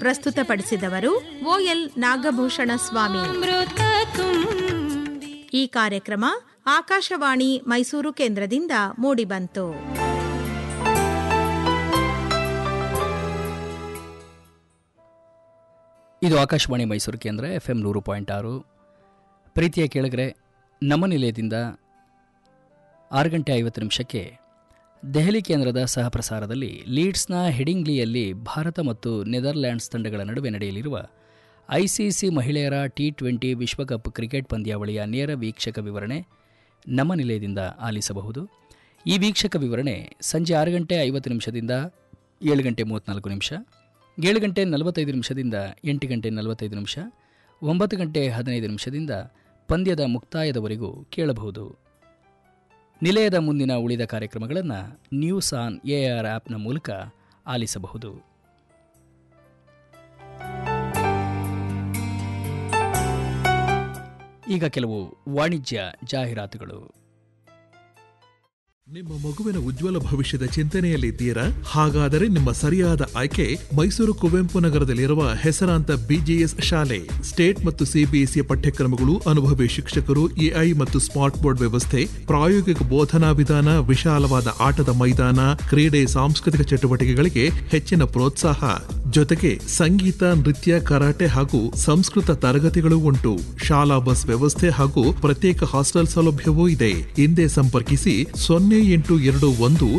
ಪ್ರಸ್ತುತಪಡಿಸಿದವರು ಓಎಲ್ ನಾಗಭೂಷಣ ಸ್ವಾಮಿ ಅಮೃತ ತುಂಬಿ ಈ ಕಾರ್ಯಕ್ರಮ ಆಕಾಶವಾಣಿ ಮೈಸೂರು ಕೇಂದ್ರದಿಂದ ಮೂಡಿಬಂತು ಇದು ಆಕಾಶವಾಣಿ ಮೈಸೂರು ಕೇಂದ್ರ ಎಫ್ ಎಂ ನೂರು ಪಾಯಿಂಟ್ ಆರು ಪ್ರೀತಿಯ ಕೇಳಿದ್ರೆ ನಮ್ಮ ನಿಲಯದಿಂದ ಆರು ಗಂಟೆ ಐವತ್ತು ನಿಮಿಷಕ್ಕೆ ದೆಹಲಿ ಕೇಂದ್ರದ ಸಹಪ್ರಸಾರದಲ್ಲಿ ಲೀಡ್ಸ್ನ ಹೆಡಿಂಗ್ಲಿಯಲ್ಲಿ ಭಾರತ ಮತ್ತು ನೆದರ್ಲ್ಯಾಂಡ್ಸ್ ತಂಡಗಳ ನಡುವೆ ನಡೆಯಲಿರುವ ಐಸಿಸಿ ಮಹಿಳೆಯರ ಟಿ ಟ್ವೆಂಟಿ ವಿಶ್ವಕಪ್ ಕ್ರಿಕೆಟ್ ಪಂದ್ಯಾವಳಿಯ ನೇರ ವೀಕ್ಷಕ ವಿವರಣೆ ನಮ್ಮ ನಿಲಯದಿಂದ ಆಲಿಸಬಹುದು ಈ ವೀಕ್ಷಕ ವಿವರಣೆ ಸಂಜೆ ಆರು ಗಂಟೆ ಐವತ್ತು ನಿಮಿಷದಿಂದ ಏಳು ಗಂಟೆ ಮೂವತ್ತ್ನಾಲ್ಕು ನಿಮಿಷ ಏಳು ಗಂಟೆ ನಲವತ್ತೈದು ನಿಮಿಷದಿಂದ ಎಂಟು ಗಂಟೆ ನಲವತ್ತೈದು ನಿಮಿಷ ಒಂಬತ್ತು ಗಂಟೆ ಹದಿನೈದು ನಿಮಿಷದಿಂದ ಪಂದ್ಯದ ಮುಕ್ತಾಯದವರೆಗೂ ಕೇಳಬಹುದು ನಿಲಯದ ಮುಂದಿನ ಉಳಿದ ಕಾರ್ಯಕ್ರಮಗಳನ್ನು ನ್ಯೂಸ್ ಆನ್ ಎಆರ್ ಆ್ಯಪ್ನ ಮೂಲಕ ಆಲಿಸಬಹುದು ಈಗ ಕೆಲವು ವಾಣಿಜ್ಯ ಜಾಹೀರಾತುಗಳು ನಿಮ್ಮ ಮಗುವಿನ ಉಜ್ವಲ ಭವಿಷ್ಯದ ಚಿಂತನೆಯಲ್ಲಿದ್ದೀರಾ ಹಾಗಾದರೆ ನಿಮ್ಮ ಸರಿಯಾದ ಆಯ್ಕೆ ಮೈಸೂರು ಕುವೆಂಪು ನಗರದಲ್ಲಿರುವ ಹೆಸರಾಂತ ಬಿಜಿಎಸ್ ಶಾಲೆ ಸ್ಟೇಟ್ ಮತ್ತು ಸಿಬಿಎಸ್ಇ ಪಠ್ಯಕ್ರಮಗಳು ಅನುಭವಿ ಶಿಕ್ಷಕರು ಎಐ ಮತ್ತು ಸ್ಮಾರ್ಟ್ ಬೋರ್ಡ್ ವ್ಯವಸ್ಥೆ ಪ್ರಾಯೋಗಿಕ ಬೋಧನಾ ವಿಧಾನ ವಿಶಾಲವಾದ ಆಟದ ಮೈದಾನ ಕ್ರೀಡೆ ಸಾಂಸ್ಕೃತಿಕ ಚಟುವಟಿಕೆಗಳಿಗೆ ಹೆಚ್ಚಿನ ಪ್ರೋತ್ಸಾಹ ಜೊತೆಗೆ ಸಂಗೀತ ನೃತ್ಯ ಕರಾಟೆ ಹಾಗೂ ಸಂಸ್ಕೃತ ತರಗತಿಗಳು ಉಂಟು ಶಾಲಾ ಬಸ್ ವ್ಯವಸ್ಥೆ ಹಾಗೂ ಪ್ರತ್ಯೇಕ ಹಾಸ್ಟೆಲ್ ಸೌಲಭ್ಯವೂ ಇದೆ ಹಿಂದೆ ಸಂಪರ್ಕಿಸಿ ಸೊನ್ನೆ ಎಂಟು ಎರಡು ಒಂದು